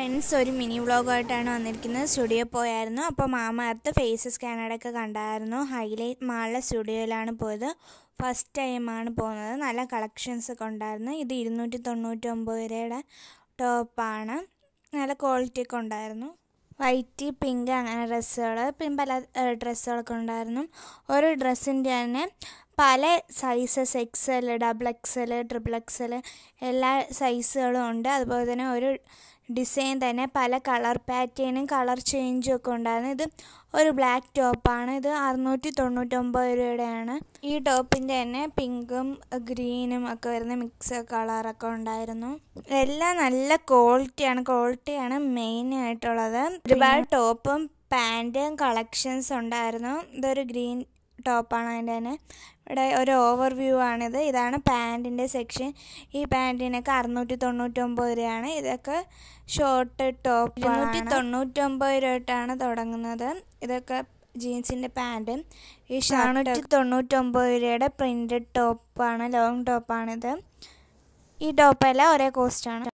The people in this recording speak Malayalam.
ഫ്രണ്ട്സ് ഒരു മിനി വ്ളോഗായിട്ടാണ് വന്നിരിക്കുന്നത് സ്റ്റുഡിയോ പോയായിരുന്നു അപ്പോൾ മാമ അർത്ത് ഫേസ് സ്കാനറൊക്കെ കണ്ടായിരുന്നു ഹൈലൈറ്റ് മാളിലെ സ്റ്റുഡിയോയിലാണ് പോയത് ഫസ്റ്റ് ടൈമാണ് പോകുന്നത് നല്ല കളക്ഷൻസ് ഒക്കെ ഉണ്ടായിരുന്നു ഇത് ഇരുന്നൂറ്റി തൊണ്ണൂറ്റൊമ്പത് രൂപയുടെ ടോപ്പാണ് നല്ല ക്വാളിറ്റി ഒക്കെ ഉണ്ടായിരുന്നു വൈറ്റ് പിങ്ക് അങ്ങനെ ഡ്രസ്സുകൾ പിന്നെ പല ഡ്രസ്സുകളൊക്കെ ഉണ്ടായിരുന്നു ഓരോ ഡ്രസ്സിൻ്റെ തന്നെ പല sizes XL double XL triple XL എല്ലാ സൈസുകളും ഉണ്ട് അതുപോലെ തന്നെ ഒരു ഡിസൈൻ തന്നെ പല കളർ പാറ്റേണും കളർ ചേഞ്ചും ഒക്കെ ഉണ്ടായിരുന്നു ഇത് ഒരു ബ്ലാക്ക് ടോപ്പാണ് ഇത് അറുന്നൂറ്റി തൊണ്ണൂറ്റൊമ്പത് രൂപയുടെയാണ് ഈ ടോപ്പിൻ്റെ തന്നെ പിങ്കും ഗ്രീനും ഒക്കെ വരുന്ന മിക്സ് കളറൊക്കെ ഉണ്ടായിരുന്നു എല്ലാം നല്ല ക്വാളിറ്റിയാണ് ക്വാളിറ്റിയാണ് മെയിൻ ആയിട്ടുള്ളത് ഒരുപാട് ടോപ്പും പാൻറ്റും കളക്ഷൻസ് ഉണ്ടായിരുന്നു ഇതൊരു ഗ്രീൻ ടോപ്പാണ് അതിൻ്റെ തന്നെ ഇവിടെ ഒരു ഓവർ വ്യൂ ആണിത് ഇതാണ് പാൻറ്റിൻ്റെ സെക്ഷൻ ഈ പാൻറ്റിനൊക്കെ അറുന്നൂറ്റി തൊണ്ണൂറ്റൊമ്പത് രൂപയാണ് ഇതൊക്കെ ഷോർട്ട് ടോപ്പ് ഇരുന്നൂറ്റി തൊണ്ണൂറ്റൊമ്പത് രൂപ തൊട്ടാണ് തുടങ്ങുന്നത് ഇതൊക്കെ ജീൻസിൻ്റെ പാൻറ്റും ഈ ഷാർട്ട് തൊണ്ണൂറ്റൊമ്പത് രൂപയുടെ പ്രിൻറ്റഡ് ടോപ്പാണ് ലോങ് ടോപ്പാണിത് ഈ ടോപ്പെല്ലാം ഒരേ കോസ്റ്റാണ്